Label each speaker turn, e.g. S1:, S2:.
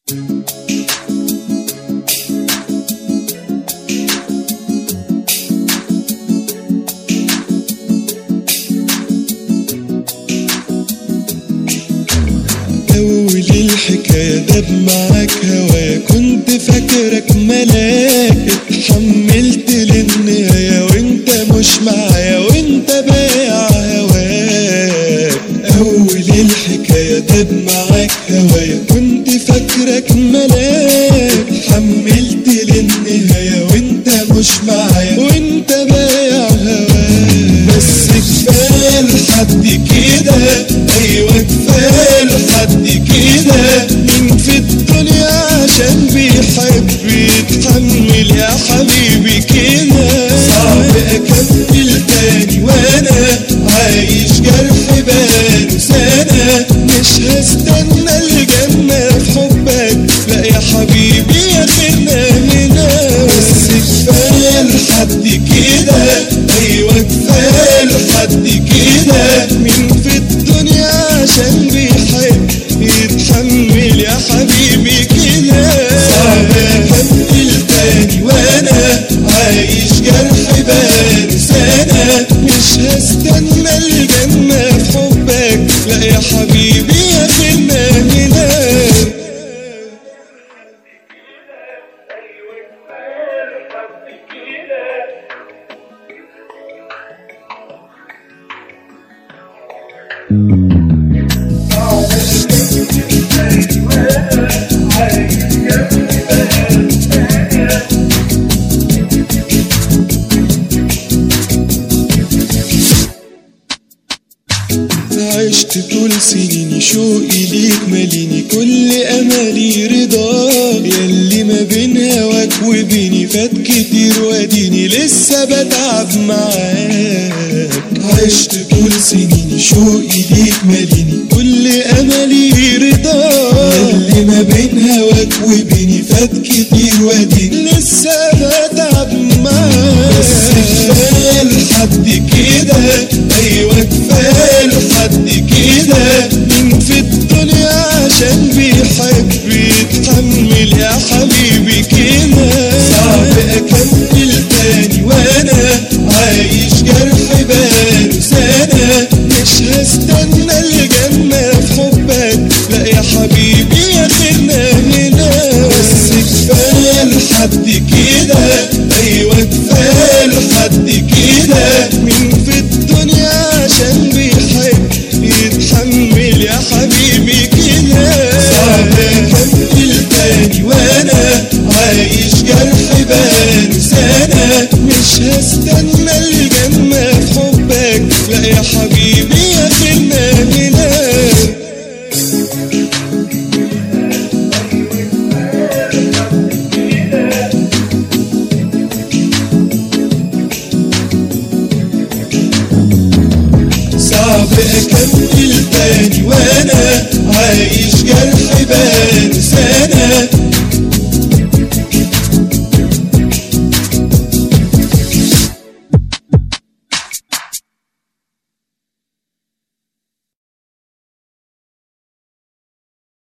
S1: أول الحكاية داب معاك هوايا كنت فاكرك ملاك اتحملت للنهاية وانت مش معايا وانت بايع هواك أول الحكاية داب معاك هوايا كنت فاكرك ملاك اتحملت للنهاية وانت مش معايا وانت بايع هواك بس كفاية لحد كده ايوه كفاية لحد كده مين في الدنيا عشان بيحب يتحمل يا حبيبي كده صعب اكمل تاني وانا عايش جرح بقاله سنة مش هستنى الجنة في حبك لا يا حبيبي يا خلنا هنا بس كفاية لحد كده ايوه كفاية لحد كده مين في الدنيا عشان بيحب يتحمل يا حبيبي كده صعب اكمل تاني وانا عايش جرح بقاله سنة مش هستنى الجنة في حبك لا يا حبيبي يا خلنا هنا عشت طول سنيني شوقي ليك ماليني كل امالي رضاك ياللي ما بين هواك وبيني فات كتير واديني لسه بتعب معاك عشت طول سنيني شوقي ليك ماليني كل امالي رضاك ياللي ما بين هواك وبيني فات كتير واديني لسه بتعب معاك بس كفايه لحد كده ايوه كفايه لحد كده مين في الدنيا عشان بيحب يتحمل يا حبيبي كده صعب اكمل تاني وانا عايش جرح بقاله سنة مش هستنى الجنة في حبك لا يا حبيبي يا خلنا هنا بس كفاية لحد كده ايوه كفاية لحد كده مين في الدنيا عشان بيحب يتحمل يا حبيبي كده صعب اكمل تاني وانا عايش جرح بقاله سنة مش هستنى الجنة في حبك لا يا حبيبي يا خلنا هنا صعب اكمل تاني وانا عايش جرح بقاله سنة